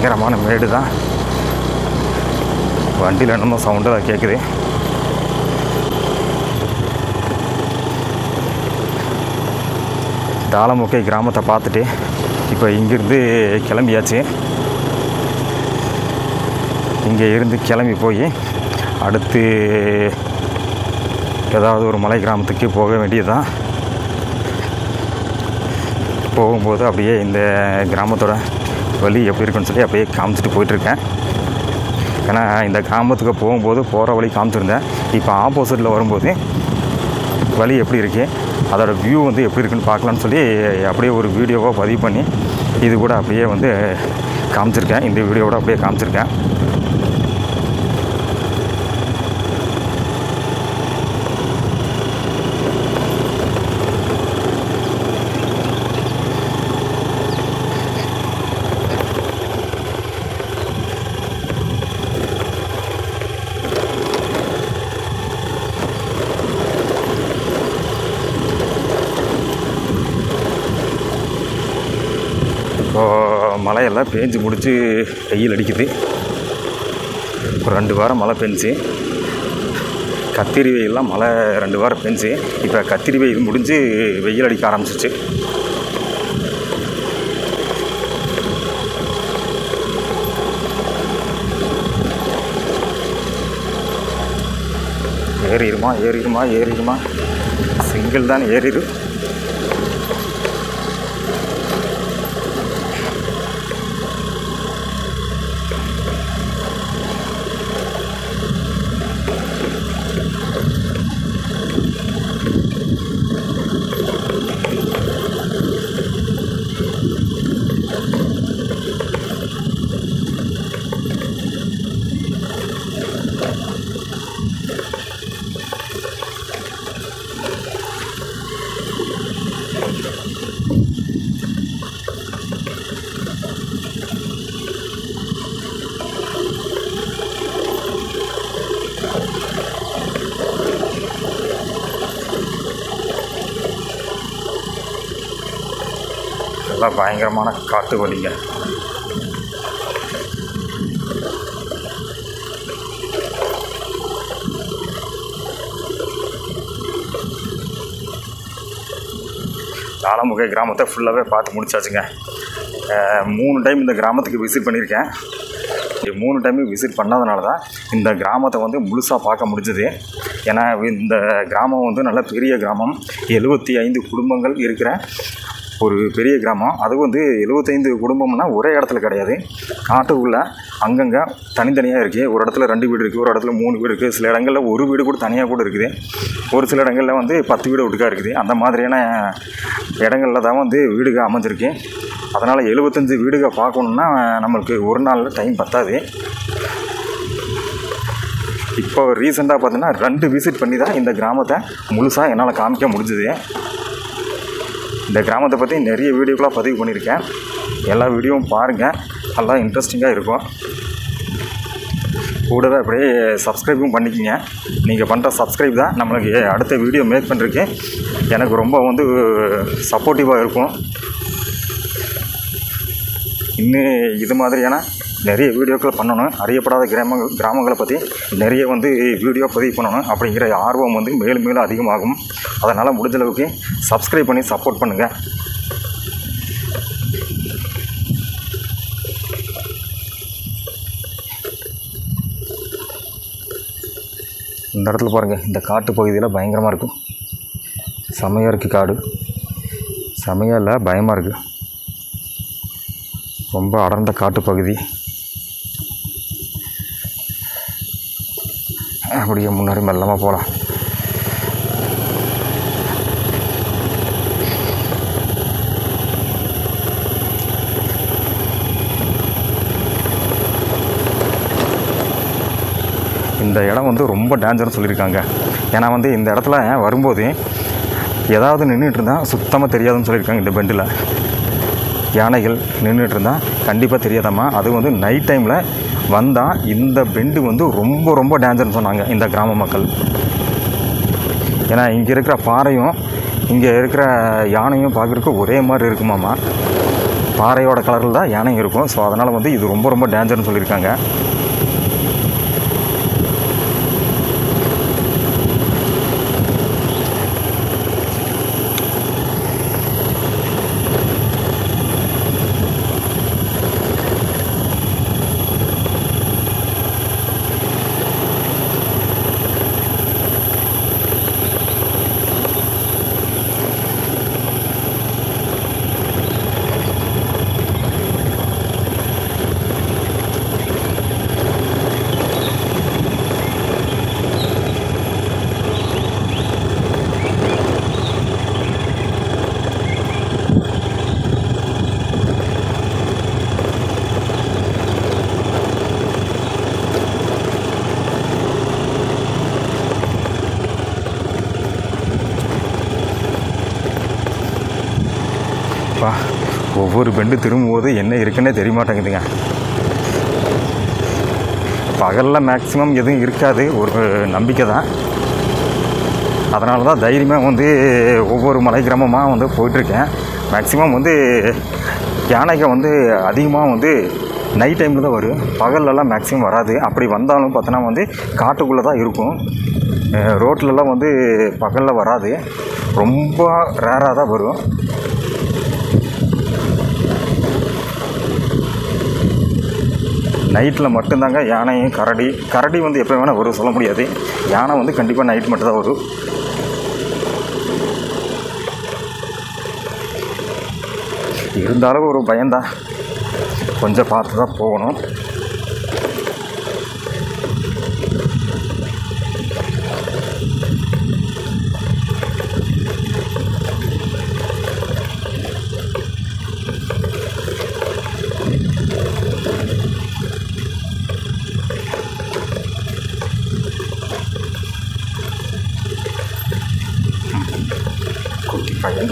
பயங்கரமான மேடு தான் வண்டியில் என்னமோ சவுண்டு தான் கேட்குது தாளமுக்கை கிராமத்தை பார்த்துட்டு இப்போ இங்கேருந்து கிளம்பியாச்சு இங்கே இருந்து கிளம்பி போய் அடுத்து ஏதாவது ஒரு மலை கிராமத்துக்கு போக வேண்டியதுதான் போகும்போது அப்படியே இந்த கிராமத்தோட வழி எப்படி இருக்குன்னு சொல்லி அப்படியே காமிச்சிட்டு போயிட்டுருக்கேன் ஏன்னா இந்த கிராமத்துக்கு போகும்போது போகிற வழி காமிச்சிருந்தேன் இப்போ ஆப்போசிட்டில் வரும்போது வழி எப்படி இருக்கு அதோட வியூ வந்து எப்படி இருக்குன்னு பார்க்கலான்னு சொல்லி அப்படியே ஒரு வீடியோவாக பதிவு பண்ணி இது கூட அப்படியே வந்து காமிச்சிருக்கேன் இந்த வீடியோவோட அப்படியே காமிச்சிருக்கேன் இப்போது மழையெல்லாம் பேஞ்சு முடிச்சு வெயில் அடிக்குது ஒரு ரெண்டு வாரம் மழை பெஞ்சு கத்திரி வெயில்லாம் மழை ரெண்டு வாரம் பெஞ்சு இப்போ கத்திரி வெயில் முடிஞ்சு வெயில் அடிக்க ஆரம்பிச்சிச்சு ஏறிடுமா ஏறிடுமா ஏறிடுமா சிங்கிள் தான் ஏறிடு எல்லாம் பயங்கரமான காட்டு வழிங்க தாளமுகை கிராமத்தை ஃபுல்லாகவே பார்த்து முடிச்சாச்சுங்க அஹ், மூணு டைம் இந்த கிராமத்துக்கு விசிட் பண்ணியிருக்கேன் இது மூணு டைம் விசிட் பண்ணதுனால தான் இந்த கிராமத்தை வந்து முழுசாக பார்க்க முடிஞ்சது ஏன்னா இந்த கிராமம் வந்து நல்ல பெரிய கிராமம் எழுபத்தி ஐந்து குடும்பங்கள் இருக்கிற ஒரு பெரிய கிராமம் அது வந்து எழுபத்தைந்து குடும்பம்னா ஒரே இடத்துல கிடையாது காட்டுக்குள்ளே அங்கங்கே தனித்தனியாக இருக்குது ஒரு இடத்துல ரெண்டு வீடு இருக்குது ஒரு இடத்துல மூணு வீடு இருக்குது சில இடங்களில் ஒரு வீடு கூட தனியாக கூட இருக்குது ஒரு சில இடங்களில் வந்து பத்து வீடு ஒட்டுக்கா இருக்குது அந்த மாதிரியான இடங்களில் தான் வந்து வீடுக அமைஞ்சிருக்கு அதனால் எழுபத்தஞ்சு வீடுக பார்க்கணுன்னா நம்மளுக்கு ஒரு நாளில் டைம் பத்தாது இப்போ ரீசெண்டாக பார்த்தீங்கன்னா ரெண்டு விசிட் பண்ணி தான் இந்த கிராமத்தை முழுசாக என்னால் காமிக்க முடிஞ்சுது இந்த கிராமத்தை பற்றி நிறைய வீடியோக்களாக பதிவு பண்ணியிருக்கேன் எல்லா வீடியோவும் பாருங்கள் நல்லா இன்ட்ரெஸ்டிங்காக இருக்கும் கூடவே அப்படியே சப்ஸ்கிரைபும் பண்ணிக்கிங்க நீங்கள் பண்ணுற சப்ஸ்கிரைப் தான் நம்மளுக்கு அடுத்த வீடியோ மேக் பண்ணுறதுக்கு எனக்கு ரொம்ப வந்து சப்போர்ட்டிவாக இருக்கும் இன்னும் இது மாதிரியான நிறைய வீடியோக்கள் பண்ணணும் அறியப்படாத கிராமங்கள் கிராமங்களை பற்றி நிறைய வந்து வீடியோ பதிவு பண்ணணும் அப்படிங்கிற ஆர்வம் வந்து மேலும் மேலும் அதிகமாகும் அதனால் முடிஞ்ச அளவுக்கு சப்ஸ்கிரைப் பண்ணி சப்போர்ட் பண்ணுங்கள் இந்த இடத்துல பாருங்கள் இந்த காட்டு பகுதியில் பயங்கரமாக இருக்கும் செமையாக இருக்குது காடு செமையாக இல்லை பயமாக இருக்குது ரொம்ப அடர்ந்த காட்டு பகுதி அப்படியே முன்னாடி மெல்லமாக போகலாம் இந்த இடம் வந்து ரொம்ப டேஞ்சர்னு சொல்லியிருக்காங்க ஏன்னா வந்து இந்த இடத்துல வரும்போது ஏதாவது நின்றுட்டு இருந்தால் சுத்தமாக தெரியாதுன்னு சொல்லியிருக்காங்க இந்த பெண்டில் யானைகள் நின்றுட்டு இருந்தால் கண்டிப்பாக தெரியாதாம்மா அது வந்து நைட் டைமில் வந்தால் இந்த பெண்டு வந்து ரொம்ப ரொம்ப டேஞ்சர்னு சொன்னாங்க இந்த கிராம மக்கள் ஏன்னா இங்கே இருக்கிற பாறையும் இங்கே இருக்கிற யானையும் பார்க்குறதுக்கு ஒரே மாதிரி இருக்குமாம்மா பாறையோட கலரில் தான் யானை இருக்கும் ஸோ அதனால் வந்து இது ரொம்ப ரொம்ப டேஞ்சர்னு சொல்லியிருக்காங்க பா ஒவ்வொரு பெண்டு திரும்பும்போது என்ன இருக்குன்னே தெரிய மாட்டேங்குதுங்க பகலில் மேக்ஸிமம் எதுவும் இருக்காது ஒரு நம்பிக்கை தான் அதனால தான் தைரியமாக வந்து ஒவ்வொரு மலை கிராமமாக வந்து போயிட்டுருக்கேன் மேக்ஸிமம் வந்து யானைகள் வந்து அதிகமாக வந்து நைட் டைமில் தான் வரும் பகல்லலாம் மேக்ஸிமம் வராது அப்படி வந்தாலும் பார்த்தோன்னா வந்து காட்டுக்குள்ளே தான் இருக்கும் அஹ் ரோட்லலாம் வந்து பகலில் வராது ரொம்ப ரேராக தான் வரும் நைட்டில் மட்டும்தாங்க யானையும் கரடி கரடி வந்து எப்போ வேணால் வரும் சொல்ல முடியாது யானை வந்து கண்டிப்பாக நைட் மட்டும் தான் வரும் இருந்தாலும் ஒரு பயம்தான் கொஞ்சம் பார்த்து தான் போகணும் குட்டி பையன்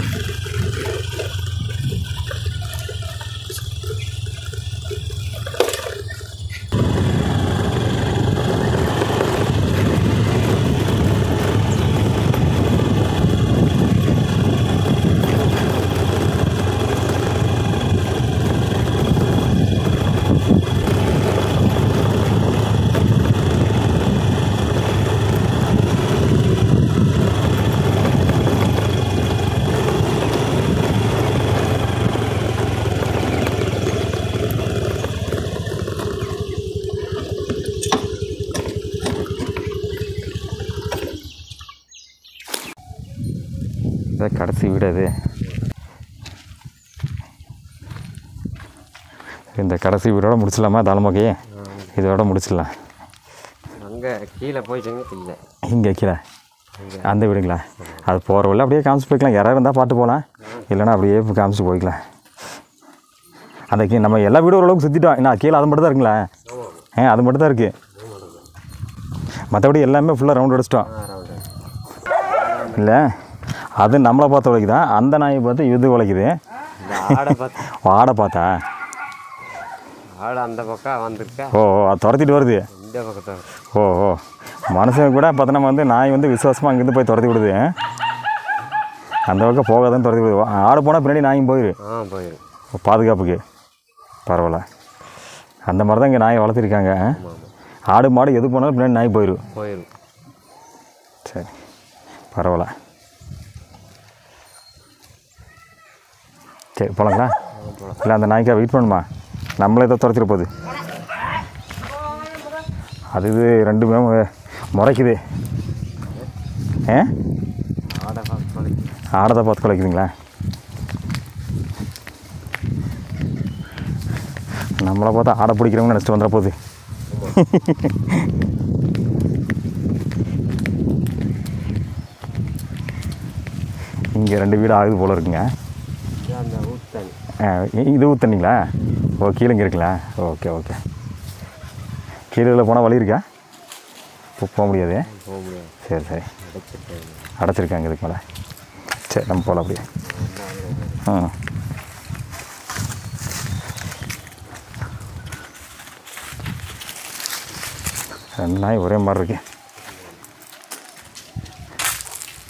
இதான் கடைசி வீடு அது இந்த கடைசி வீடோட முடிச்சிடலாமா தாளமோகையே இதோட முடிச்சிடலாம் அங்கே கீழே போயிட்டுங்க இல்லை இங்கே கீழே அந்த வீடுங்களா அது போகிற வழியில் அப்படியே காமிச்சு போய்க்கலாம் யாராவது இருந்தால் பார்த்து போகலாம் இல்லைன்னா அப்படியே போய் காமிச்சு போய்க்கலாம் அந்த கீ நம்ம எல்லா வீடும் ஓரளவுக்கு சுற்றிட்டோம் என்ன கீழே அது மட்டும் தான் இருக்குங்களா ஆ அது மட்டும் தான் இருக்குது மற்றபடி எல்லாமே ஃபுல்லாக ரவுண்ட் அடிச்சிட்டோம் ஆ ரவுண்டு இல்லை அது நம்மளை பார்த்து உழைக்குதான் அந்த நாயை பார்த்து இது உழைக்குது இந்த ஆடை பார்த்து ஆடை பார்த்தா ஆடை அந்த பக்கம் வந்திருக்கா ஓ ஓ, அது துரத்திட்டு வருது இந்த பக்கத்தை ஓ ஓ மனுஷன் கூட பார்த்தோன்னா வந்து நாய் வந்து விசுவாசமாக அங்கேருந்து போய் துரத்தி விடுது அந்த பக்கம் போகாதான் துரத்தி விடுது ஆடு போனால் பின்னாடி நாயும் போயிரு ஆ போயிடும் பாதுகாப்புக்கு பரவாயில்ல அந்த மாதிரி தான் இங்கே நாயை வளர்த்துருக்காங்க ஆமாம் ஆமாம் ஆடு மாடு எது போனாலும் பின்னாடி நாய் போயிடும் போயிடும் சரி பரவாயில்ல சரி போகலாங்களா இல்லை அந்த நாய்க்கா வெயிட் பண்ணுமா நம்மளே தான் துரத்திட்டு போகுது அது இது ரெண்டுமே மு- முறைக்குது ஏ ஆடை பார்த்து போயிடும் ஆடை பார்த்து குலைக்குதுங்களா நம்மளை பார்த்தா ஆடை பிடிக்கிறவங்க நினச்சிட்டு வந்துட போகுது இங்கே ரெண்டு வீடு ஆகுது போல இருக்குங்க இது அந்த ஊத்தணி ஆ, இ- இது ஊற்றுனீங்களா ஓ கீழே இங்கே இருக்குங்களா ஓகே ஓகே கீழே போனால் வழி இருக்கா போ- போக முடியாது போக முடியாது சரி சரி அடைச்சிருக்காங்க அடைச்சிருக்காங்க இதுக்கு மேலே சரி நம்ம போகலாம் அப்படியே ம் ரெண்டு நாய் ஒரே மாதிரி இருக்கு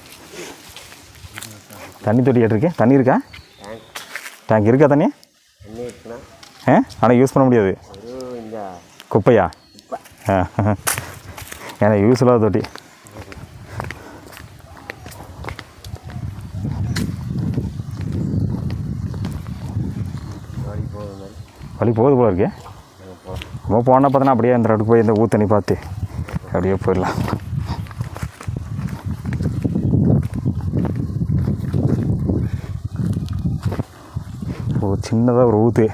தண்ணி தொட்டி கேட்டிருக்கேன் தண்ணி இருக்கா டேங்க் டேங்க் இருக்கா தண்ணி தண்ணி இருக்குன்னா ஆ ஆனால் யூஸ் பண்ண முடியாது ஒரு இந்த குப்பையா ஆ ஏன்னா யூஸ் இல்லாத தொட்டி வழி போகிற மாதிரி வழி போகுது போல இருக்கே நாங்கள் போகிறோம் நம்ம போனால் பார்த்தோன்னா அப்படியே அந்த இடத்துக்கு போய் இந்த ஊத்தண்ணி பார்த்து அப்படியே போயிடலாம் ஒரு சின்னதாக ஒரு ஊத்து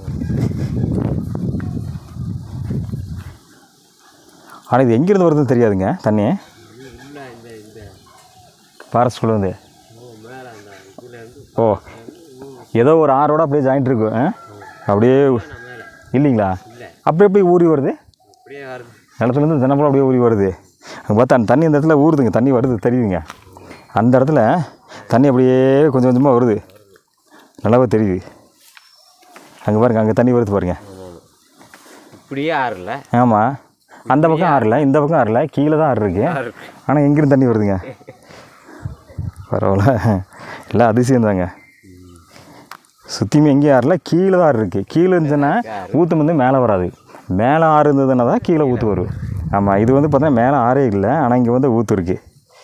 ஆனால் இது எங்கேருந்து வருதுன்னு தெரியாதுங்க தண்ணி இல்லை இந்த இந்த ஃபாரஸ்ட்குள்ளே வந்து மேலே அந்த இதுலேருந்து ஓ ஏதோ ஒரு ஆறோட அப்படியே ஜாயிண்ட் இருக்கும் ஆ? அப்படியே மேலே இல்லைங்களா இல்லை அப்படி எப்படி ஊறி வருது அப்படியே வருது நிலத்துலேருந்து தினப்போல அப்படியே ஊறி வருது அங்கே பார்த்தா அந்த தண்ணி இந்த இடத்துல ஊறுதுங்க தண்ணி வருது தெரியுதுங்க அந்த இடத்துல தண்ணி அப்படியே கொஞ்சம் கொஞ்சமாக வருது நல்லாவே தெரியுது அங்கே பாருங்க அங்கே தண்ணி வருது பாருங்க இப்படியே ஆறுல ஆமாம் அந்த பக்கம் ஆறல இந்த பக்கம் ஆறல கீழே தான் ஆறு இருக்கு ஆறு ஆனால் எங்கிருந்து தண்ணி வருதுங்க பரவாயில்ல எல்லாம் அதிசயம் தாங்க சுற்றியுமே எங்கேயும் ஆறல கீழே தான் ஆறு இருக்குது கீழே இருந்துச்சுன்னா ஊற்று வந்து மேலே வராது மேலே ஆறு இருந்ததுன்னா தான் கீழே ஊற்று வரும் ஆமாம் இது வந்து பார்த்தா மேலே ஆறே இல்லை ஆனால் இங்கே வந்து ஊற்று இருக்குது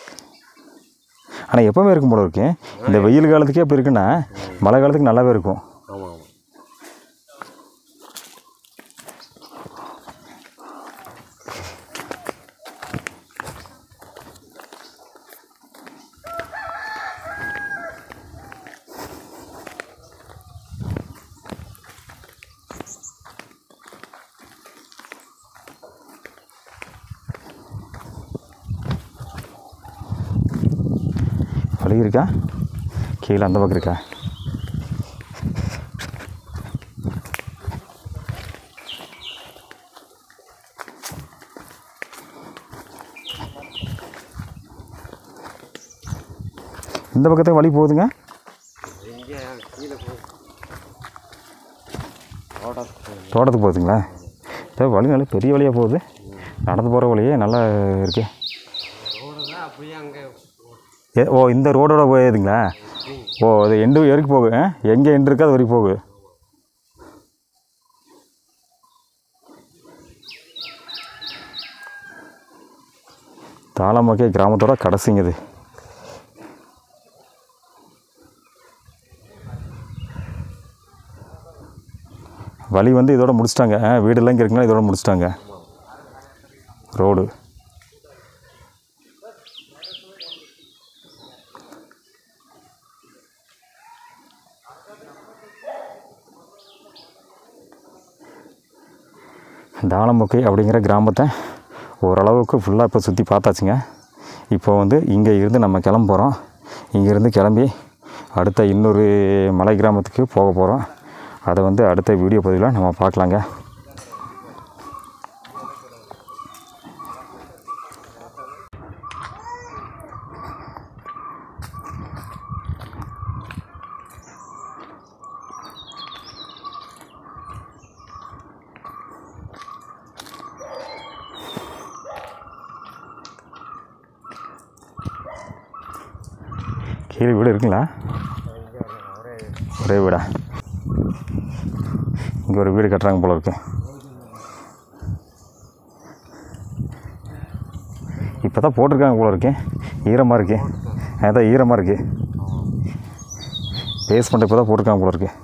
ஆனால் எப்போவுமே இருக்கும் போல இருக்கு இந்த வெயில் காலத்துக்கே அப்படி இருக்குன்னா மழை காலத்துக்கு நல்லாவே இருக்கும் ஆமாம் ஆமாம் வழி இருக்கா கீழே அந்த பக்கம் இருக்கா இந்த பக்கத்துக்கு வழி போகுதுங்க இங்கே கீழே போய் ஓடத்துக்கு தோட்டத்துக்கு போகுதுங்களா இப்போ வழி நல்லா பெரிய வழியாக போகுது நடந்து போகிற வழியே நல்லா இருக்கே ரோடு தான் அப்படியே அங்கே ஏ ஓ இந்த ரோடோட போயிருதுங்களா ஓ அது எண்டு வரைக்கும் போகுது ஆ? எங்கே எண்டு இருக்கோ அது வரைக்கும் போகுது தாளமக்கை கிராமத்தோட கடைசிங்க இது வழி வந்து இதோட முடிச்சிட்டாங்க ஆ, வீடெல்லாம் இங்கே இருக்குன்னா இதோட முடிச்சிட்டாங்க ரோடு தாளமுக்கை அப்படிங்கிற கிராமத்தை ஓரளவுக்கு ஃபுல்லாக இப்போ சுற்றி பார்த்தாச்சுங்க இப்போ வந்து இங்கே இருந்து நம்ம கிளம்ப போகிறோம் இங்கேருந்து கிளம்பி அடுத்த இன்னொரு மலை கிராமத்துக்கு போக போகிறோம் அதை வந்து அடுத்த வீடியோ பதிவில் நம்ம பார்க்கலாங்க கீழே வீடு இருக்குங்களா ஒரே வீடா இங்கே ஒரு வீடு கட்டுறாங்க போல இருக்கு இப்போ தான் போட்டிருக்காங்க போல இருக்கு ஈரமாக இருக்கு அதான் ஈரமாக இருக்கு பேஸ்மெண்ட் இப்போ தான் போட்டிருக்காங்க போல இருக்கு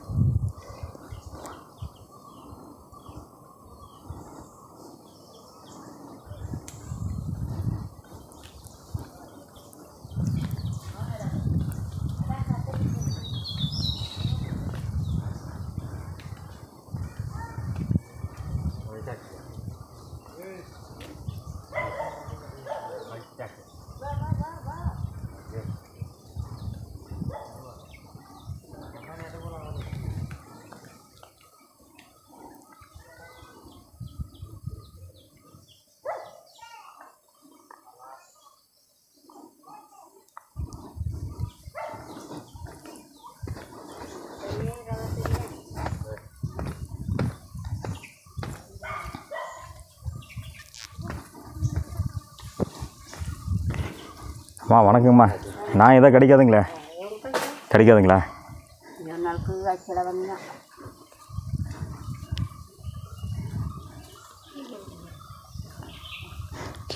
அம்மா வணக்கங்கம்மா நான் எதாவது கிடைக்காதுங்களே கிடைக்காதுங்களா நாளுக்கு கிழவங்க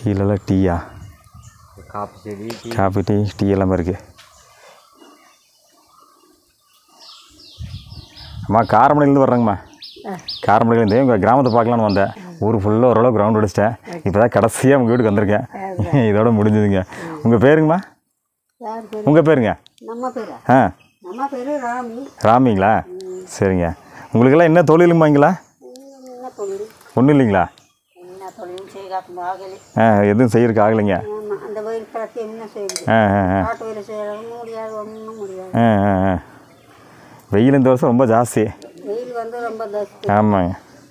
கீழெல்லாம் டீயா காப்பி செடி டீ காஃபி டீ டீ எல்லாமே இருக்குது அம்மா காரமணிலேருந்து வர்றேங்கம்மா காரமணிலேருந்து உங்கள் கிராமத்தை பார்க்கலான்னு வந்தேன் ஊர் ஃபுல்லாக ஓரளவு கிரவுண்ட் அடிச்சிட்டேன் இப்போ தான் கடைசியாக உங்கள் வீட்டுக்கு வந்திருக்கேன் இதோட முடிஞ்சுதுங்க உங்கள் பேருங்கம்மா யார் பேர் உங்கள் பேருங்க நம்ம பேரா ஆ நம்ம பேர் ராமி ராமிங்களா சரிங்க உங்களுக்கெல்லாம் என்ன தொழிலுமாங்களா என்ன தொழில் ஒன்றும் இல்லைங்களா என்ன தொழில் செய்யாக்கும் ஆகலை ஆ எதுவும் செய்யறதுக்கு ஆகலைங்க ஆமாம் அந்த வயல் கிடச்சி என்ன செய்யுது ஆ ஆ ஆ காட்டு வேலை செய்யறதும் முடியாது ஒன்றும் முடியாது ஆ ஆ ஆ வெயில் இந்த வருஷம் ரொம்ப ஜாஸ்தி வெயில் வந்து ரொம்ப ஜாஸ்தி ஆமாங்க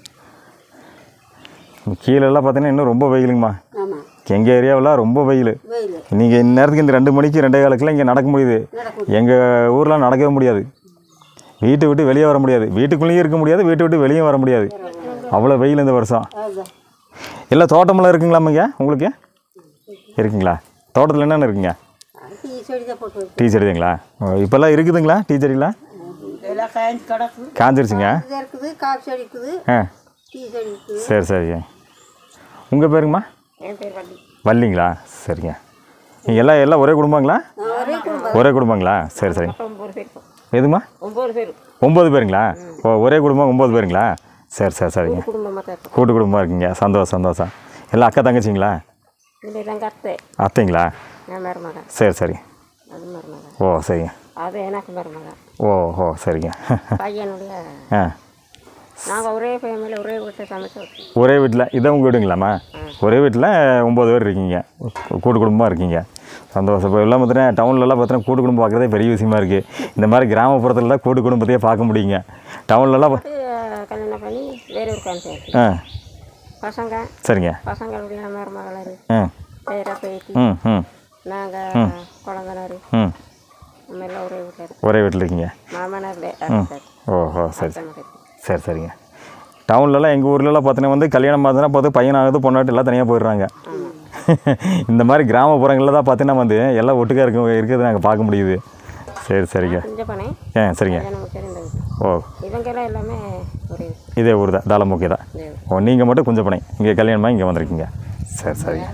கீழெல்லாம் பார்த்தீங்கன்னா இன்னும் ரொம்ப வெயிலுங்கம்மா ஆமாம் எங்கள் ஏரியாவெல்லாம் ரொம்ப வெயில் வெயில் நீங்கள் இந்நேரத்துக்கு இந்த ரெண்டு மணிக்கு ரெண்டே காலுக்குலாம் இங்கே நடக்க முடியுது நடக்கும் எங்கள் ஊர்லாம் நடக்கவே முடியாது வீட்டை விட்டு வெளியே வர முடியாது வீட்டுக்குள்ளேயும் இருக்க முடியாது வீட்டை விட்டு வெளியே வர முடியாது அவ்வளோ வெயில் இந்த வருஷம் அதுதான் எல்லாம் தோட்டமெல்லாம் இருக்குங்களாமாங்க உங்களுக்கு இருக்குங்களா தோட்டத்தில் என்னென்ன இருக்குங்க டீ செடி தான் போட்டு டீ செடிதுங்களா இப்போல்லாம் இருக்குதுங்களா டீ செடிலாம் எல்லாம் காய்ச்சி கிடக்கு காஞ்சிருச்சுங்க இது இருக்குது காஃபி செடி இருக்குது ஆ டீ செடி இருக்குது சரி சரிங்க உங்கள் பேருங்கம்மா என் பேர் வண்டி வள்ளிங்களா சரிங்க நீங்கள் எல்லாம் எல்லாம் ஒரே குடும்பங்களா ஒரே குடும்பம் ஒரே குடும்பங்களா சரி சரி ஒம்பது பேர் எதுமா ஒம்பது பேர் ஒம்பது பேருங்களா ஓ ஒரே குடும்பம் ஒம்பது பேருங்களா சரி சரி சரிங்க குடும்பமாக தான் இருக்கும் கூட்டு குடும்பமாக இருக்கீங்க சந்தோஷம் சந்தோஷம் எல்லாம் அக்கா தங்கச்சிங்களா இல்லை எங்கள் அத்தை அத்தைங்களா என் மருமகன் சரி சரி அது மருமகன் ஓ சரிங்க அது எனக்கு மருமகன் ஓ ஓ சரிங்க பையனுடைய ஆ நாங்கள் ஒரே ஃபேமிலியில் ஒரே வீட்டில் சமைச்சு வச்சோம் ஒரே வீட்டில் இதான் உங்கள் வீடுங்களாம்மா ஒரே வீட்டில் ஒம்பது பேர் இருக்கீங்க கூட்டு குடும்பமாக இருக்கீங்க சந்தோஷம் இப்போ எல்லாம் பார்த்தீங்கன்னா டவுன்லலாம் பார்த்தீங்கன்னா கூட்டு குடும்பம் பார்க்குறதே பெரிய விஷயமா இருக்குது இந்த மாதிரி கிராமப்புறத்துல தான் கூட்டு குடும்பத்தையே பார்க்க முடியுங்க டவுன்லலாம் பா- அஹ் கல்யாணம் பண்ணி வேற ஒரு கான்செப்ட் ஆ பசங்க சரிங்க பசங்களுடைய மருமகளர் ஆ பேர பேத்தி ம் ம் நாங்கள் குழந்தனார் ம் நம்ம எல்லாம் ஒரே வீட்டில் இருக்கோம் ஒரே வீட்டில் இருக்கீங்க மாமனார் ஓஹோ சரி சரி சரிங்க டவுன்லலாம் எங்கள் ஊர்லலாம் பார்த்தீங்கன்னா வந்து கல்யாணம் பார்த்தீங்கன்னா பார்த்து பையன் ஆகுது பொண்ணாட்டு எல்லாம் தனியாக போயிடுறாங்க இந்த மாதிரி கிராமப்புறங்களில் தான் பார்த்தீங்கன்னா வந்து எல்லாம் ஒட்டுக்கா இருக்க இருக்கிறது நாங்கள் பார்க்க முடியுது சரி சரிங்க குஞ்ச பண்ணை ஆ சரிங்க கல்யாணம் முடிச்சது இந்த வீட்டு ஓ இவங்க எல்லாம் எல்லாமே ஒரே வீட்டு இதே ஊர் தான் தாளமுக்கே தான் இதே வீடு. ஓ நீங்கள் மட்டும் குஞ்சப்பனை இங்கே கல்யாணமாக இங்கே வந்திருக்கீங்க சரி சரிங்க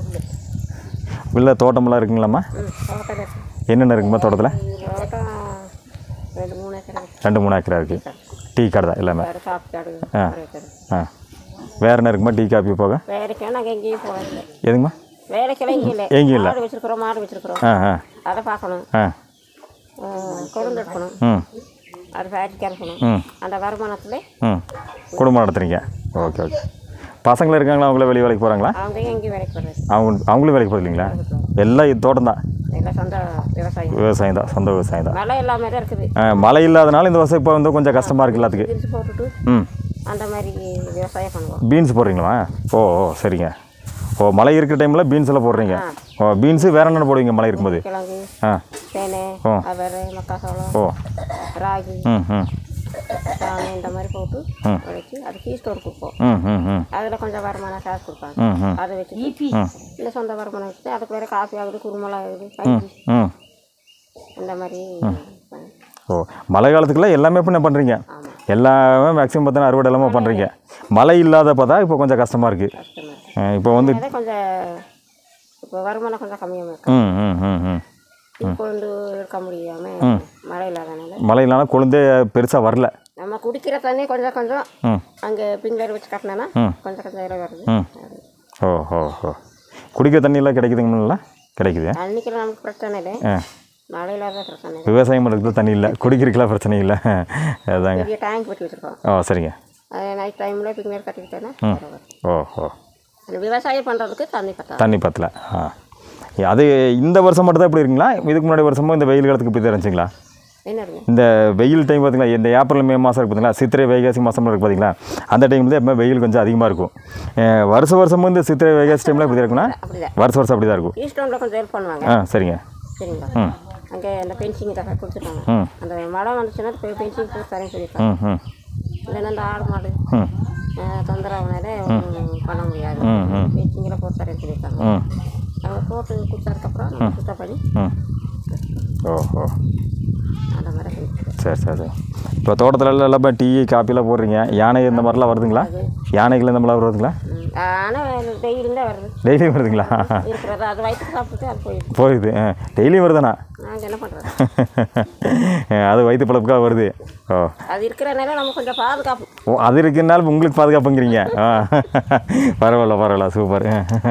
உள்ள தோட்டமெல்லாம் இருக்குங்களாம்மா ம் தோட்டம் இருக்கு என்னென்ன இருக்குமா தோட்டத்தில் தோட்டம் ரெண்டு மூணு ஏக்கர் இருக்கு ரெண்டு மூணு ஏக்கரா இருக்குது டீ கடை தான் எல்லாமே வேறு சாப்பிட்டாடு ஆ. ஒரு ஏக்கர் ஆ வேறு என்ன இருக்குமா டீ காப்பி போக வேலைக்கெல்லாம் நாங்கள் எங்கேயும் போகல எதுங்கம்மா வேலைக்கெல்லாம் இங்கே இல்லை எங்கேயும் இல்லை. மாடு வச்சிருக்கிறோம் மாடு வச்சிருக்கிறோம் ஆ ஆ அதை பார்க்கணும் ஆ கொழுந்து எடுக்கணும் ம் அது ஃபேக்ட்ரிக்கு அனுப்பணும் ம் அந்த வருமானத்தில் ம் குடும்பம் நடத்துறீங்க ஓகே ஓகே பசங்களும் இருக்காங்களா அவங்களே வெளியே வேலைக்கு போகிறாங்களா அவங்க எங்கேயும் வேலைக்கு போகிறது அவங்க அவங்களும் வேலைக்கு போகிறது இல்லைங்களா எல்லாம் இது தோட்டம் தான் எல்லாம் சொந்த விவசாயம் விவசாயம் தான் சொந்த விவசாயம் தான் மழை எல்லாமே தான் இருக்குது ஆ, மழை இல்லாதனால இந்த வருஷம் இப்போ வந்து கொஞ்சம் கஷ்டமாக இருக்குது எல்லாத்துக்கு திரிச்சு போட்டுட்டு ம் அந்த மாதிரி விவசாயம் பண்ணுவோம் பீன்ஸ் போடுறீங்களா ஓ ஓ சரிங்க ஓ மழை இருக்கிற டைமில் பீன்ஸ் எல்லாம் போடுறீங்க ஓ பீன்ஸு வேற என்னென்ன போடுவீங்க மழை இருக்கும்போது கிழங்கு ஆ தேனை ஓ. அவரை மக்காசோளம் ஓ ராகி ம் ம் சாணம் இந்த மாதிரி போட்டு உழைச்சி அது டீ ஸ்டோர் கொடுப்போம் ம் ம் ம் அதில் கொஞ்சம் வருமானம் காசு கொடுப்பாங்க ம் ம் அதை வச்சு இல்லை சொந்த வருமானம் வச்சுட்டு அதுக்கு வேறு காஃபி ஆகுது குருமலை ஆகுது கஞ்சி ம் இந்த மாதிரி பண்ணி- ஓ மழை காலத்துக்குலாம் எல்லாமே இப்போ என்ன பண்ணுறீங்க எல்லாமே மேக்ஸிமம் பார்த்தீங்கன்னா அறுவடை எல்லாமே பண்ணுறீங்க மழை இல்லாத பார்த்தா இப்போ கொஞ்சம் கஷ்டமாக இருக்குது கஷ்டமா இருக்கு இப்போ வந்து அதே கொஞ்சம் இப்போ வருமானம் கொஞ்சம் கம்மியாக இருக்கு ம் ம் ம் ம் டீ கொண்டு இருக்க முடியாமல் மழை இல்லாதனால மழை இல்லைனா கொழுந்தே பெருசாக வரல நம்ம குடிக்கிற தண்ணி கொஞ்சம் கொஞ்சம் ம் அங்கே பிங்கர் வச்சு கட்டினேன்னா கொஞ்சம் கொஞ்சம் இடம் வருது ம் ஓ ஓ ஓ குடிக்கிற தண்ணியெல்லாம் கிடைக்குதுங்களா கிடைக்குது தண்ணிக்கெல்லாம் நமக்கு பிரச்சனை இல்லை ஆ மழை இல்லாத பிரச்சனை இல்லை விவசாயம் பண்ணுறதுக்கு தண்ணி இல்லை குடிக்கிறதுக்கெல்லாம் பிரச்சனை இல்லை அதாங்க பெரிய டேங்க் போட்டு வச்சுருக்கோம் ஓ சரிங்க அது நைட் டைமில் பிங்கர் கட்டிக்கிட்டேன்னா வரும். ஓ ஓ அந்த விவசாயம் பண்ணுறதுக்கு தண்ணி பத்தாது தண்ணி பத்தல ஆ அது இந்த வருஷம் மட்டும் தான் இப்படி இருக்குங்களா இதுக்கு முன்னாடி வருஷமும் இந்த வெயில் காலத்துக்கு இப்படி தான் இருந்துச்சுங்களா என்னதுங்க இந்த வெயில் டைம் பார்த்தீங்களா இந்த ஏப்ரல் மே மாதம் இருக்கு பார்த்தீங்களா சித்திரை வைகாசி மாதம் இருக்கு பார்த்தீங்களா அந்த டைம் தான் எப்பவுமே வெயில் கொஞ்சம் அதிகமாக இருக்கும் அஹ் வருஷ வருஷமும் இந்த சித்திரை வைகாசி டைமில் இப்படி இருக்குன்னா அப்படிதான் வருஷ வருஷம் அப்படி தான் இருக்கும் ஈஸ்டோனில் கொஞ்சம் ஹெல்ப் பண்ணுவாங்க ஆ சரிங்க சரிங்களா அங்கே அந்த பென்சிங் தர கொடுத்துட்டாங்க ம் அந்த மழை வந்துச்சுன்னா பென்சிங் கொடுத்து தரேன்னு சொல்லியிருக்காங்க ம் ம் இல்லைன்னா அந்த ஆடு மாடு ம் தொந்தரவுனால ஒன்றும் பண்ண முடியாது பென்சிங்கில் போட்டு தரேன்னு சொல்லியிருக்காங்க ம் அவங்க போட்டு கொடுத்ததுக்கப்புறம் நம்ம சுத்தம் பண்ணி ம் ஓஹோ அந்த மாதிரி செஞ்சு சரி சரி சரி இப்போ தோட்டத்துல எல்லாம் எல்லாமே டீ காப்பிலாம் போடுறீங்க யானை இந்த மாதிரிலாம் வருதுங்களா யானைகள் இந்த மாதிரிலாம் வருதுங்களா ம், ஆனால் டெய்லியும் தான் வருது டெய்லியும் வருதுங்களா இருக்கிறது அது வயிற்றுக்கு சாப்பிட்டுட்டு அது போயிடுது போகுது ஆ டெய்லியும் வருதாண்ணா நாங்கள் என்ன பண்ணுறது அது வயிற்று பழப்புக்காக வருது ஓ அது இருக்கிறனால நம்ம கொஞ்சம் பாதுகாப்பு ஓ அது இருக்குனாலும் உங்களுக்கு பாதுகாப்புங்கிறீங்க ஆ பரவாயில்ல பரவாயில்ல சூப்பர்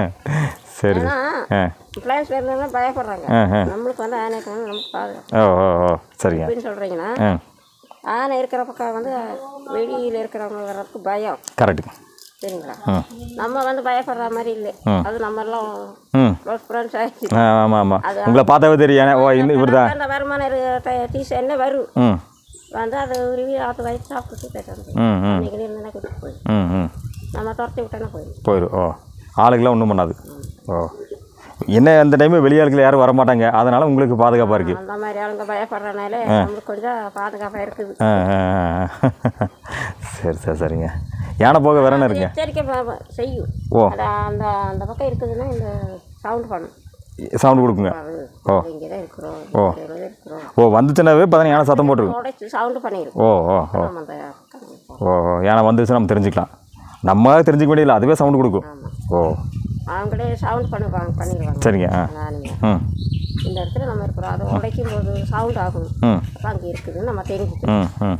சரி ஏன்னா ஆ பிளான்ஸ்ல இருந்தாலும் பயப்படுறாங்க ஆ ஆ நம்மளுக்கு வந்து ஆனைக்கு வந்து நமக்கு பாதுகாப்பு ஓ ஓ ஓ சரிங்க எப்படின்னு சொல்கிறீங்கன்னா ஆ ஆனை இருக்கிற பக்கம் வந்து வெளியில் இருக்கிறவங்க வர்றதுக்கு பயம் கரெக்டுங்க சரிங்களா ம் நம்ம வந்து பயப்படுற மாதிரி இல்லை அது நம்ம எல்லாம் ம் க்ளோஸ் ஃப்ரெண்ட்ஸ் ஆகிடுச்சு ஆ ஆமாம் ஆமாம் உங்களை பார்த்தாவே தெரியும் ஏன்னா, ஓ இந்த இவர் தான் அந்த வருமானம் டீஸ் என்ன வரும் ம் வந்து அதை உருவி ஆற்று வயிற்று சாப்பிட்டு போயிட்டு ம் ம் அன்றைக்கி இருந்தால் கூட்டிட்டு போயிடும் ம் ம் நம்ம துரத்தி விட்டோன்னா போயிடும் போயிடும் ஓ ஆளுக்கெல்லாம் ஒன்றும் பண்ணாது ஓ என்ன அந்த டைமு வெளியாளுகள் யாரும் வரமாட்டாங்க அதனால் உங்களுக்கு பாதுகாப்பாக இருக்குது அந்த மாதிரி ஆளுங்க பயப்படுறதுனால நம்மளுக்கு கொஞ்சம் பாதுகாப்பாக இருக்குது ஆ ஆ, ஆ. சரி சரி சரிங்க யானை போக வேற என்ன இருக்குங்க எச்சரிக்கை ப- ப- செய்யும் ஓ அது அந்த அந்த பக்கம் இருக்குதுன்னா இந்த சவுண்ட் பண்ணும் சவுண்டு கொடுக்குங்க அது ஓ. இங்கே தான் இருக்கிறோம் ஓ. இங்கே தான் இருக்கிறோம் ஓ வந்துச்சுனாவே பார்த்தா யானை சத்தம் போட்டுருக்கும் உடைச்சு சவுண்டு பண்ணிடும் ஓ ஓ ஓ நம்ம அந்த பக்கம் இருப்போம். ஓ ஓ யானை வந்துச்சுன்னா நம்ம தெரிஞ்சுக்கலாம் நம்ம தெரிஞ்சுக்க வேண்டியதில்லை அதுவே சவுண்டு கொடுக்கும் ஓ அவங்களே சவுண்ட் பண்ணுவாங்க பண்ணிடுவாங்க சரிங்க ஆ நானுங்க ம் இந்த இடத்துல நம்ம இருக்கிறோம் அது உடைக்கும் போது சவுண்ட் ஆகும் ம் அப்போ அங்கே இருக்குதுன்னு நம்ம தெரிஞ்சுக்கணும் ம் ம்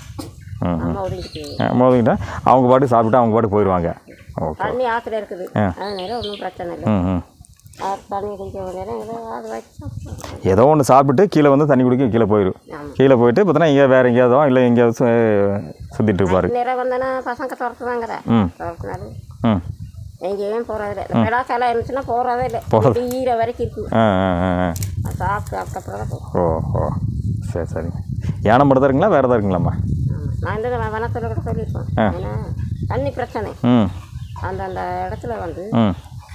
ம் நம்ம ஒதுங்கிட்டு மோதிக்கிட்டா அவங்க பாட்டு சாப்பிட்டு அவங்க பாட்டு போயிடுவாங்க ஓகே தண்ணி ஆற்றுல இருக்குது அதனால ஒன்றும் பிரச்சனை இல்லை ம் ம் ஆற்று தண்ணி குடிக்க நேரம் ஏதோ அது வச்சு சாப்பிடுவோம். ஏதோ ஒன்று சாப்பிட்டு கீழே வந்து தண்ணி குடிக்க கீழே போயிடும் ஆமாம் கீழே போயிட்டு பார்த்தோன்னா எங்கேயா வேறு எங்கேயாவதோ இல்லை எங்கேயாவது சு- சுத்திட்டு இருப்பாரு நேரம் வந்தேன்னா பசங்க துரத்துவாங்கிற ம் துரத்துனாலும் ம் எங்கேயும் போகிறதில்ல இந்த விழாக்காலம் இருந்துச்சுன்னா போகிறதே இல்லை ஈர வரைக்கும் இருக்குது ஆ ஆ ஆ ஆ. அது சாப்பிட்டு அதுக்கப்புறம் தான் போகும் ஓ ஓ சரி சரிங்க யானை மட்டும் தான் இருக்குங்களா வேறு எதாவது இருக்குங்களாம்மா ஆமாம் நான் இந்த வனத்தில் கூட சொல்லியிருக்கோம் ஏன்னா தண்ணி பிரச்சனை ம் அந்த அந்த இடத்துல வந்து ம்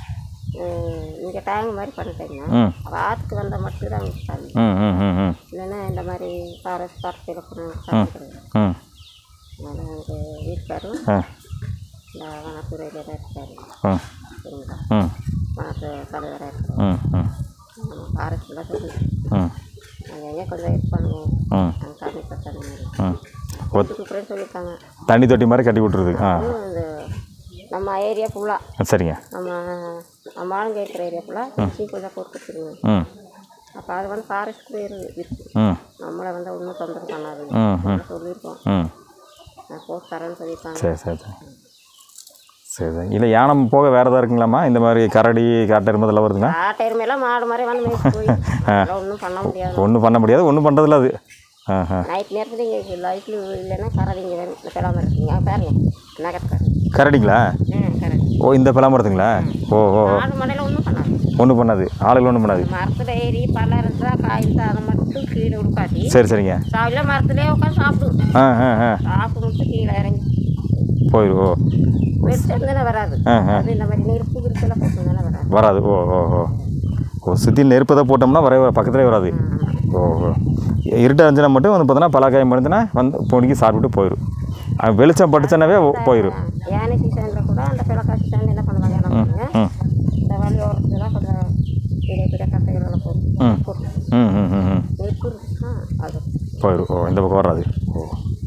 இங்கே டேங்க் மாதிரி பண்ணிட்டீங்கன்னா ம் அப்போ ஆற்றுக்கு வந்தால் மட்டும்தான் அவங்க தண்ணி ம் ம் ம் ம் இல்லைன்னா இந்த மாதிரி ஃபாரஸ்ட் பார்க்கில் போனால் சாப்பிட்றது ம் அதனால் எனக்கு வீட்டுக்காரும் ஆ இந்த வனத்துறையில் தான் இருக்காரு ம் சரிங்களா ம் வனத்து தலைவராக இருக்காரு ம் ம் நம்ம ஃபாரஸ்ட்டில் சொல்லி ம் அங்கே எங்கே கொஞ்சம் இது பண்ணுவோம் ம் அந்த தண்ணி பிரச்சனை மாதிரி ம் ஒத்துக்குறேன்னு சொல்லியிருக்காங்க தண்ணி தொட்டி மாதிரி கட்டி விட்டுருது ஆ அதுவும் இந்த நம்ம ஏரியா ஃபுல்லாக சரிங்க நம்ம நம்ம ஆளுங்க இருக்கிற ஏரியா ஃபுல்லாக சீ கொஞ்சம் போட்டு கொடுத்துருங்க ம் அப்போ அது வந்து ஃபாரஸ்ட் இருக்கு ம் நம்மளை வந்து ஒன்றும் தொந்தரவு பண்ணாது ம் ம் நம்ம சொல்லியிருக்கோம் ம் நான் போட்டு தரேன்னு சொல்லியிருக்காங்க சரி சரி சரி சரி சரி இல்லை யானை போக வேறு எதாவது இருக்குங்களாம்மா இந்த மாதிரி கரடி காட்டெருமை இதெல்லாம் வருதுங்களா ஆட்டை எருமையெல்லாம் மாடு மாதிரி வந்து மேய்ச்சி போய் அதெல்லாம் ஒன்றும் பண்ண முடியாது ஒன்றும் பண்ண முடியாது ஒன்றும் பண்ணுறதில்ல அது ஆ ஆ நைட் நேரத்தில் இங்கே லைட்டில் இல்லைன்னா கரடிங்க வேணும் இந்த பெறாமல் இருக்குங்க அங்க பாருங்க நகர்க்காரு கரடிங்களா ம் கரடி ஓ இந்த பலாமரத்துங்களா ஓ ஓ மாடு மடையில் ஒன்றும் பண்ணாது ஒன்றும் பண்ணாது ஆளுகள் ஒன்றும் பண்ணாது மரத்தில் ஏறி பழம் இருந்தால் காய் இருந்தால் அதை மட்டும் கீழே விடுக்காட்டி சரி சரிங்க சாவில மரத்துலேயே உட்காந்து சாப்பிடும் ஆ ஆ ஆ சாப்பிட்டு முடிச்சு கீழே இறங்கி போயிடும் ஓ வச்சிருந்தானே வராது ஆ ஆ அது இந்த மாதிரி நெருப்பு கிருப்பெல்லாம் போட்டுருந்தானே வராது வராது ஓ ஓ ஓ ஓ சுற்றி நெருப்பு தான் போட்டோம்னா வர பக்கத்துலேயே வராது ஓ ஓ இருட்டாக இருந்துச்சுன்னா மட்டும் வந்து பார்த்தோன்னா பலாக்காயம் இருந்துச்சுன்னா வந்து பொடிக்கி சாப்பிட்டுட்டு போயிடும் அது வெளிச்சம் பட்டுச்சுன்னாவே ஓ- போயிடும் யானை சீசனில் கூட அந்த பிளக்கா சீசன் என்ன பண்ணுவாங்க என்ன பண்ணுவாங்க ம் இந்த வழி ஓரத்துலாம் கொஞ்சம் பெரிய பெரிய கட்டைகளெல்லாம் போட்டு ம். போட்டு ம் ம் ம் ம் நெருப்பு இருந்துச்சுன்னா அது போயிடும் ஓ இந்த பக்கம் வராது ஓ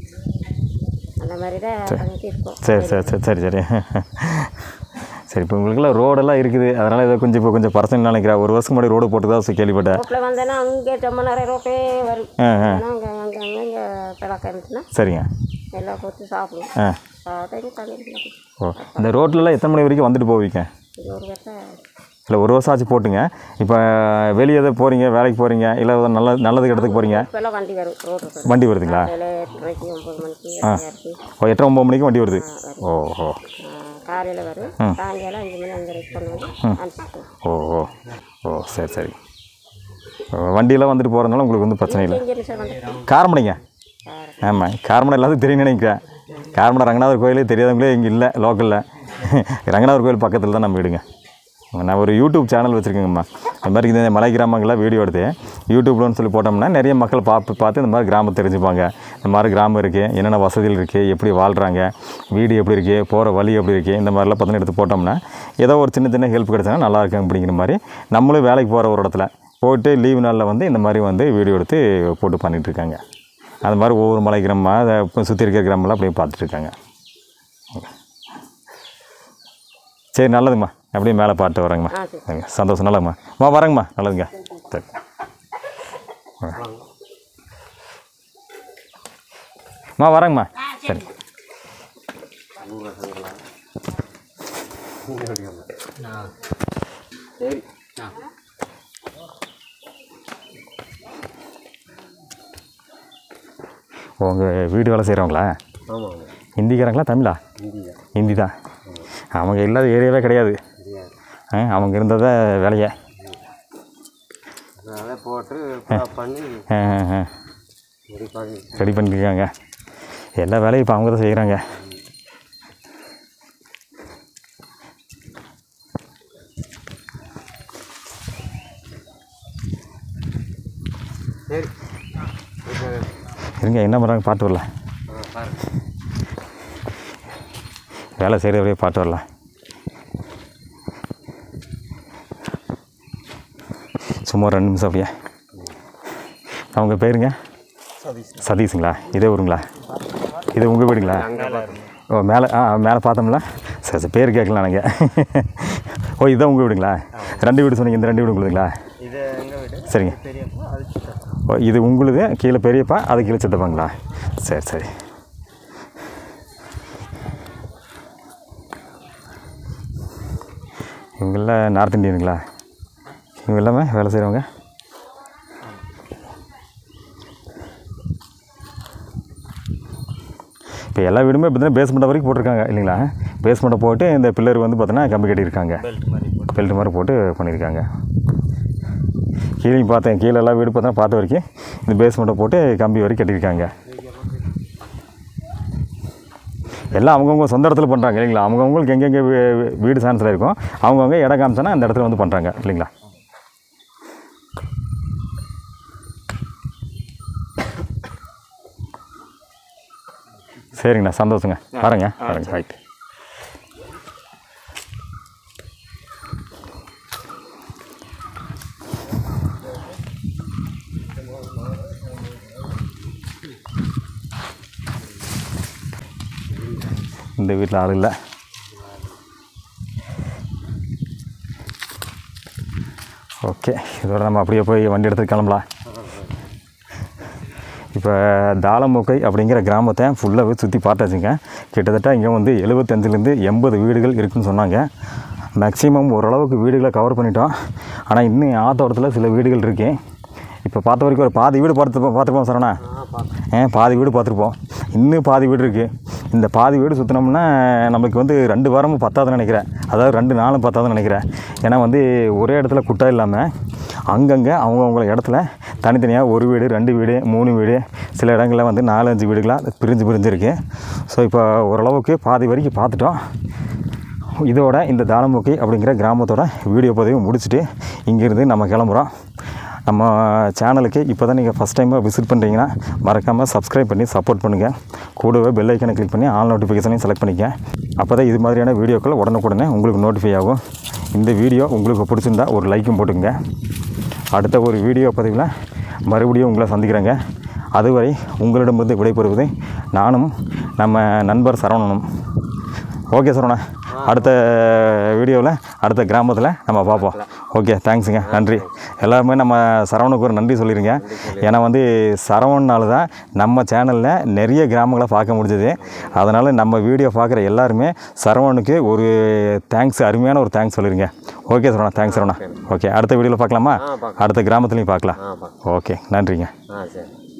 அந்த மாதிரி தான் பண்ணிட்டு இருக்கோம் சரி சரி சரி சரி சரி சரி இப்போ உங்களுக்குலாம் ரோடெல்லாம் இருக்குது அதனால் இதை கொஞ்சம் இப்போ கொஞ்சம் பர்சனல் நினைக்கிறேன் ஒரு வருஷத்துக்கு முன்னாடி ரோடு போட்டு தான் கேள்விப்பட்டேன் ரோட்டில் வந்தேன்னா அங்கே ரொம்ப நேரம் ரோட்டே வரும் ஆ ஆ ஏன்னா அங்கே அங்கே அங்கே இங்கே பிளக்கா இருந்துச்சுன்னா சரிங்க எல்லாம் போட்டு சாப்பிடுவோம் ஆ சாப்பிட்டு தண்ணி குடிக்கலாம். ஓ இந்த ரோட்லலாம் எத்தனை மணி வரைக்கும் வந்துட்டு போவீங்க இது ஒரு வருஷம் இல்லை ஒரு வருஷம் ஆச்சு போட்டுங்க இப்போ வெளியே எதாவது போகிறீங்க வேலைக்கு போகிறீங்க இல்லை ஏதோ நல்ல நல்லதுக்கு இடத்துக்கு போகிறீங்க இப்போல்லாம் வண்டி வரும் ரோட்டு வண்டி வருதுங்களா காலையில் எட்டரைக்கு ஒம்பது மணிக்கு எட்டரைக்கு ஓ எட்டரை ஒம்பது மணிக்கு வண்டி வருது ஓ ஓ காலையில் வரும் சாயங்காலம் அஞ்சு மணி அஞ்சரைக்கு கொண்டு வந்து அனுப்பிச்சிட்டு ஓ ஓ ஓ சரி சரி ஓ, வண்டியெல்லாம் வந்துட்டு போகிறதுனால உங்களுக்கு வந்து பிரச்சனை இல்லை இங்கே நிமிஷம் வந்து காரமடைங்க ஆமாம் காரமடை எல்லாத்துக்கும் தெரியும் நினைக்கிறேன் காரமடை ரங்கநாதர் கோயிலே தெரியாதவங்களே இங்கே இல்லை லோக்கலில் ரங்கநாதர் கோயில் பக்கத்தில் தான் நம்ம வீடுங்க நான் ஒரு யூடியூப் சேனல் வச்சுருக்கேங்கம்மா இந்த மாதிரி இந்த மலை கிராமங்கள்லாம் வீடியோ எடுத்து யூடியூப்லன்னு சொல்லி போட்டோம்னா நிறைய மக்கள் பார்த்து பார்த்து இந்த மாதிரி கிராமம் தெரிஞ்சுப்பாங்க இந்த மாதிரி கிராமம் இருக்குது என்னென்ன வசதிகள் இருக்குது எப்படி வாழ்கிறாங்க வீடு எப்படி இருக்குது போகிற வழி எப்படி இருக்குது இந்த மாதிரிலாம் பார்த்தீங்கன்னா எடுத்து போட்டோம்னா ஏதோ ஒரு சின்ன சின்ன ஹெல்ப் கிடச்சுன்னா நல்லா இருக்கும் அப்படிங்கிற மாதிரி நம்மளும் வேலைக்கு போகிற ஒரு இடத்துல போயிட்டு லீவு நாளில் வந்து இந்த மாதிரி வந்து வீடியோ எடுத்து போட்டு பண்ணிகிட்டு இருக்காங்க அது மாதிரி ஒவ்வொரு மலை கிராமம் அதை சுற்றி இருக்கிற கிராமம்லாம் அப்படியே பார்த்துட்டு இருக்காங்க சரி நல்லதுங்கம்மா அப்படியே மேலே பாட்டு வரேங்கம்மா ஆ சரி சரிங்க சந்தோஷம் நல்லதும்மா அம்மா வரேங்கம்மா நல்லதுங்க சரி வாங்க. அம்மா வரேங்கம்மா சரி சரி ஆ உங்கள் வீடு வேலை செய்கிறவங்களா ஆமாம் ஆமாம் ஹிந்திக்காரங்களா தமிழா ஹிந்தி தான் ஹிந்தி தான் அவங்க இல்லாத ஏரியாவே கிடையாது தெரியாது ஆ, அவங்க இருந்ததை வேலையை அதை போட்டு crop பண்ணி ஆ, ஆ, ஆ. ரெடி பண்ணி ரெடி பண்ணியிருக்காங்க எல்லா வேலையும் இப்போ அவங்க தான் செய்கிறாங்க சரி இப்போ இருங்க என்ன பண்ணுறாங்க பார்த்து வரலாம் ஆ, பாருங்க வேலை செய்கிற வரையும் பார்த்து வரலாம் சும்மா ஒரு ரெண்டு நிமிஷம் அப்படியே அவங்க பேருங்க சதீஷ் சதீஷுங்களா இதே ஊருங்களா இது உங்கள் வீடுங்களா அங்கே பாருங்க ஓ மேலே ஆ மேலே பார்த்தோம்ல சரி சரி பேர் கேட்கலாம் நாங்கள் ஓ இதுதான் உங்கள் வீடுங்களா ரெண்டு வீடு சொன்னீங்க இந்த ரெண்டு வீடு உங்களுதுங்களா இது எங்கள் வீடு சரிங்க பெரியப்பா அது சித்தப்பா ஓ இது உங்களுது கீழே பெரியப்பா அது கீழே சித்தப்பாங்களா சரி சரி இவங்கெல்லாம் நார்த் இந்தியனுங்களா இவங்க எல்லாமே வேலை செய்கிறவங்க இப்போ எல்லா வீடுமே பார்த்தீங்கன்னா பேஸ்மெண்ட் வரைக்கும் போட்டிருக்காங்க இல்லைங்களா பேஸ்மெண்ட்டை போட்டு இந்த பில்லர் வந்து பார்த்தீங்கன்னா கம்பி கட்டியிருக்காங்க பெல்ட் மாதிரி போட்டு பெல்ட் மாதிரி போட்டு பண்ணியிருக்காங்க கீழே பார்த்தேன் கீழே எல்லா வீடு பார்த்தா பார்த்த வரைக்கும் இந்த பேஸ்மெண்ட்டை போட்டு கம்பி வரைக்கும் கட்டியிருக்காங்க எல்லாம் அவங்கவுங்க சொந்த இடத்துல பண்ணுறாங்க இல்லைங்களா அவங்கவுங்களுக்கு எங்கெங்கே வீ- வீடு சான்ஸில் இருக்கும் அவங்கவுங்க இடம் காமிச்சோன்னா அந்த இடத்துல வந்து பண்ணுறாங்க இல்லைங்களா சரிங்கண்ணா சந்தோஷங்க வரேங்க வரேங்க ரைட் இந்த வீட்டில் ஆள் இல்லை ஓகே இதோட நம்ம அப்படியே போய் வண்டி எடுத்து கிளம்பலாம் இப்போ தாளமுக்கை அப்படிங்கிற கிராமத்தை ஃபுல்லாகவே சுற்றி பார்த்தாச்சுங்க கிட்டத்தட்ட இங்கே வந்து எழுபத்தஞ்சிலேருந்து எண்பது வீடுகள் இருக்குன்னு சொன்னாங்க மேக்ஸிமம் ஓரளவுக்கு வீடுகளை கவர் பண்ணிட்டோம் ஆனால் இன்னும் ஆத்தோட்டத்தில் சில வீடுகள் இருக்கு இப்போ பார்த்த வரைக்கும் ஒரு பாதி வீடு பார்த்து பார்த்துருப்போம் சரணா ஆ பார்த்தேன் ஏன் பாதி வீடு பார்த்துருப்போம் இன்னும் பாதி வீடு இருக்குது இந்த பாதி வீடு சுற்றினோம்னா நம்மளுக்கு வந்து ரெண்டு வாரமும் பத்தாதுன்னு நினைக்கிறேன் அதாவது ரெண்டு நாளும் பத்தாதுன்னு நினைக்கிறேன் ஏன்னா வந்து ஒரே இடத்துல குட்டா இல்லாமல் அங்கங்கே அவங்கவுங்கள இடத்துல தனித்தனியாக ஒரு வீடு ரெண்டு வீடு மூணு வீடு சில இடங்களில் வந்து நாலஞ்சு வீடுகளாக பிரிஞ்சு பிரிஞ்சிருக்கு ஸோ இப்போ ஓரளவுக்கு பாதி வரைக்கும் பார்த்துட்டோம் இதோட இந்த தாளமுக்கி அப்படிங்கிற கிராமத்தோட வீடியோ பதிவு முடிச்சுட்டு இங்கேருந்து நம்ம கிளம்புறோம் நம்ம சேனலுக்கு இப்போ தான் நீங்கள் ஃபஸ்ட் டைமாக விசிட் பண்ணுறீங்கன்னா மறக்காமல் சப்ஸ்கிரைப் பண்ணி சப்போர்ட் பண்ணுங்கள் கூடவே பெல் ஐக்கனை கிளிக் பண்ணி ஆல் நோட்டிஃபிகேஷனையும் செலக்ட் பண்ணிக்க அப்போ தான் இது மாதிரியான வீடியோக்கள் உடனுக்குடனே உங்களுக்கு நோட்டிஃபை ஆகும் இந்த வீடியோ உங்களுக்கு பிடிச்சிருந்தா ஒரு லைக்கும் போட்டுங்க அடுத்த ஒரு வீடியோ பதிவில் மறுபடியும் உங்களை சந்திக்கிறேங்க அதுவரை உங்களிடமிருந்து விடைபெறுவது நானும் நம்ம நண்பர் சரவணனும் ஓகே சரவணா அடுத்த வீடியோவில் அடுத்த கிராமத்தில் நம்ம பார்ப்போம் ஓகே தேங்க்ஸுங்க நன்றி எல்லாருமே நம்ம சரவணுக்கு ஒரு நன்றி சொல்லிடுங்க ஏன்னா வந்து சரவணனால தான் நம்ம சேனலில் நிறைய கிராமங்களை பார்க்க முடிஞ்சது அதனால் நம்ம வீடியோ பார்க்குற எல்லாருமே சரவணுக்கு ஒரு தேங்க்ஸ் அருமையான ஒரு தேங்க்ஸ் சொல்லிடுங்க okay Saravana thanks Saravana okay அடுத்த வீடியோவில் பார்க்கலாமா ஆ பார்க்கலாம் அடுத்த கிராமத்துலையும் பார்க்கலாம் ஆ பார்க்கலாம் ஓகே நன்றிங்க ஆ சரி